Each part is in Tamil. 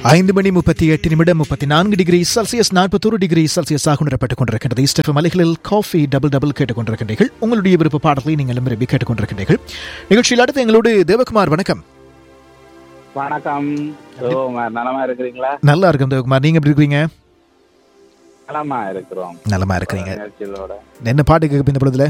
ஐந்து மணி முப்பத்தி எட்டு நிமிடம் முப்பத்தி நான்கு டிகிரி செல்சியஸ் நாற்பத்தோரு டிகிரி செல்சியஸ் ஆக உணரப்பட்டுக் கொண்டிருக்கின்றது இஸ்டெஃப் மலைகளில் காஃபி டபுள் டபுள் கேட்டுக்கொண்டிருக்கின்றீர்கள் உங்களுடைய விருப்ப பாடலை நீங்கள் விரும்பி கேட்டுக்கொண்டிருக்கின்றீர்கள் நிகழ்ச்சியில் அடுத்து எங்களோடு தேவகுமார் வணக்கம் வணக்கம் சிவகுமார் நலமா இருக்கிறீங்களா நல்லா இருக்கும் தேவகுமார் நீங்க எப்படி இருக்கிறீங்க நலமா இருக்கிறோம் நலமா இருக்கிறீங்க நிகழ்ச்சிகளோட என்ன பாட்டு கேட்க இந்த பொழுதுல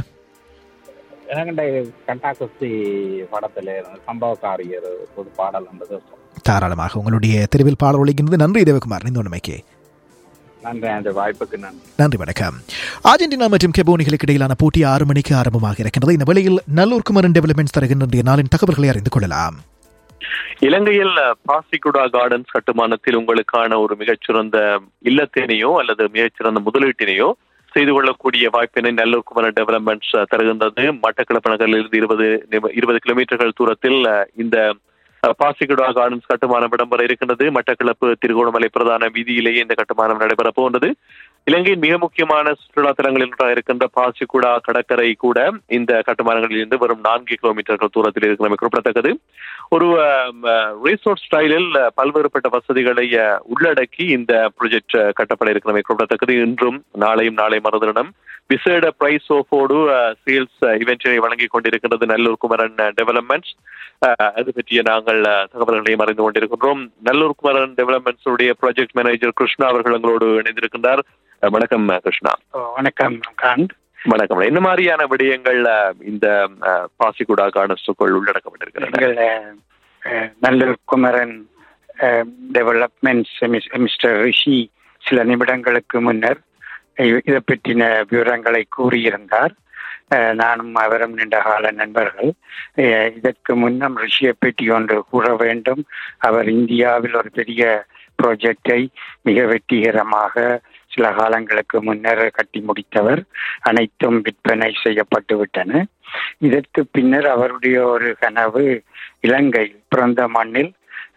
எனக்கு கண்டா குஸ்தி படத்துல இருந்து சம்பவக்காரியர் ஒரு பாடல் இருந்தது தாராளமாக உங்களுடைய தெருவில் பாடல் ஒழிக்கின்றது நன்றி தேவகுமார் இந்த உண்மைக்கு நன்றி அந்த வாய்ப்புக்கு நன்றி நன்றி வணக்கம் அர்ஜென்டினா மற்றும் கெபோனிகளுக்கு இடையிலான போட்டி ஆறு மணிக்கு ஆரம்பமாக இருக்கின்றது இந்த வேளையில் நல்லூர் குமரன் டெவலப்மெண்ட்ஸ் தருகின்ற இன்றைய நாளின் தகவல்களை அறிந்து கொள்ளலாம் இலங்கையில் பாசிகுடா கார்டன்ஸ் கட்டுமானத்தில் உங்களுக்கான ஒரு மிகச்சிறந்த இல்லத்தினையோ அல்லது மிகச்சிறந்த முதலீட்டினையோ செய்து கொள்ளக்கூடிய வாய்ப்பினை நல்லூர் குமரன் டெவலப்மெண்ட்ஸ் தருகின்றது மட்டக்களப்பு நகரிலிருந்து இருபது இருபது கிலோமீட்டர்கள் தூரத்தில் இந்த பாசிகுடா கார்டன்ஸ் கட்டுமானம் இடம்பெற இருக்கின்றது மட்டக்களப்பு திருகோணமலை பிரதான வீதியிலேயே இந்த கட்டுமானம் நடைபெற போன்றது இலங்கையின் மிக முக்கியமான சுற்றுலா தலங்களில் ஒன்றாக இருக்கின்ற பாசிக்குடா கடற்கரை கூட இந்த கட்டுமானங்களில் இருந்து வரும் நான்கு கிலோமீட்டர்கள் தூரத்தில் இருக்கிற குறிப்பிடத்தக்கது ஒரு ரிசோர்ட் ஸ்டைலில் பல்வேறுபட்ட வசதிகளை உள்ளடக்கி இந்த ப்ரொஜெக்ட் கட்டப்பட இருக்கிறமை குறிப்பிடத்தக்கது இன்றும் நாளையும் நாளை மறுதினம் விசேட பிரைஸ் ஓஃபோடு சேல்ஸ் இவென்ட்டினை வழங்கிக் கொண்டிருக்கின்றது நல்லூர் குமரன் டெவலப்மெண்ட்ஸ் அது பற்றிய நாங்கள் தகவல்களையும் அறிந்து கொண்டிருக்கின்றோம் நல்லூர் குமரன் டெவலப்மெண்ட்ஸ் உடைய ப்ராஜெக்ட் மேனேஜர் கிருஷ்ணா அவர்கள் எங்களோடு இணைந்திருக்கின்றார் வணக்கம் கிருஷ்ணா வணக்கம் காந்த் வணக்கம் என்ன மாதிரியான விடயங்கள் இந்த பாசிகுடா கார்டன்ஸுக்குள் உள்ளடக்கப்பட்டிருக்கிறது நல்லூர் குமரன் டெவலப்மெண்ட்ஸ் மிஸ்டர் ரிஷி சில நிமிடங்களுக்கு முன்னர் இதை பற்றின விவரங்களை கூறியிருந்தார் நானும் அவரும் நீண்டகால நண்பர்கள் இதற்கு முன்னம் ரிஷியை பற்றி ஒன்று கூற வேண்டும் அவர் இந்தியாவில் ஒரு பெரிய ப்ராஜெக்டை மிக வெற்றிகரமாக சில காலங்களுக்கு முன்னர் கட்டி முடித்தவர் அனைத்தும் விற்பனை செய்யப்பட்டு விட்டன இதற்கு பின்னர் அவருடைய ஒரு கனவு இலங்கை பிறந்த மண்ணில்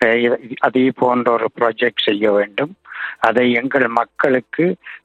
அதே போன்ற ஒரு ப்ராஜெக்ட் செய்ய வேண்டும் அதை எங்கள் மக்களுக்கு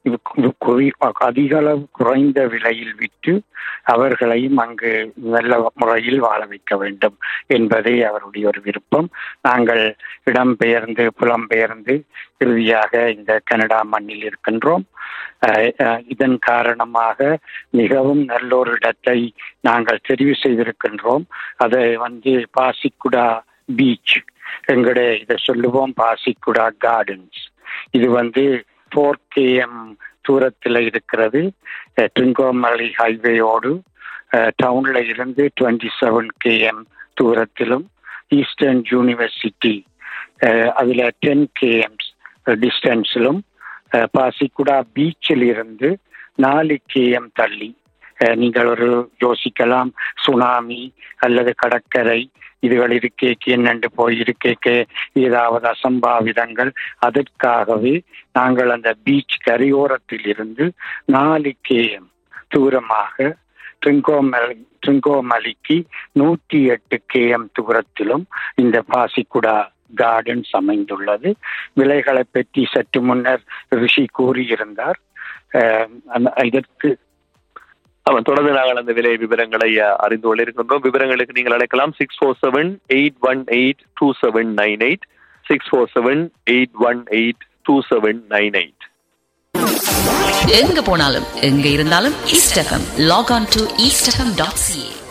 அதிக அளவு குறைந்த விலையில் விற்று அவர்களையும் அங்கு நல்ல முறையில் வாழ வைக்க வேண்டும் என்பதே அவருடைய ஒரு விருப்பம் நாங்கள் இடம்பெயர்ந்து புலம்பெயர்ந்து இறுதியாக இந்த கனடா மண்ணில் இருக்கின்றோம் இதன் காரணமாக மிகவும் நல்ல ஒரு இடத்தை நாங்கள் தெரிவு செய்திருக்கின்றோம் அதை வந்து பாசிக்குடா பீச் எங்களுடைய இதை சொல்லுவோம் பாசிக்குடா கார்டன்ஸ் இது வந்து ஃபோர் கேஎம் தூரத்தில் இருக்கிறது ட்ரிங்கோமலை ஹைவேயோடு டவுன்ல இருந்து டுவெண்ட்டி செவன் கேஎம் தூரத்திலும் ஈஸ்டர்ன் யூனிவர்சிட்டி அதில் டென் கேஎம்ஸ் டிஸ்டன்ஸிலும் பாசிக்குடா பீச்சில் இருந்து நாலு கேஎம் தள்ளி நீங்கள் ஒரு யோசிக்கலாம் சுனாமி அல்லது கடற்கரை இதுகள் இருக்கேக்கு என்னென்று போய் இருக்கேக்கு ஏதாவது அசம்பாவிதங்கள் அதற்காகவே நாங்கள் அந்த பீச் கரையோரத்தில் இருந்து நாலு கேஎம் தூரமாக ட்ரிங்கோமலை ட்ரிங்கோமலிக்கு நூற்றி எட்டு கேஎம் தூரத்திலும் இந்த பாசிக்குடா கார்டன்ஸ் அமைந்துள்ளது விலைகளை பற்றி சற்று முன்னர் ரிஷி கூறியிருந்தார் இதற்கு அவன் தொடர்ந்து நாங்கள் அந்த விலை விவரங்களை அறிந்து கொண்டிருக்கின்றோம் விவரங்களுக்கு நீங்கள் அழைக்கலாம் six four seven eight one eight two seven nine eight six four seven eight one eight two seven nine eight எங்க போனாலும் எங்க இருந்தாலும் East FM log on to East FM dot CA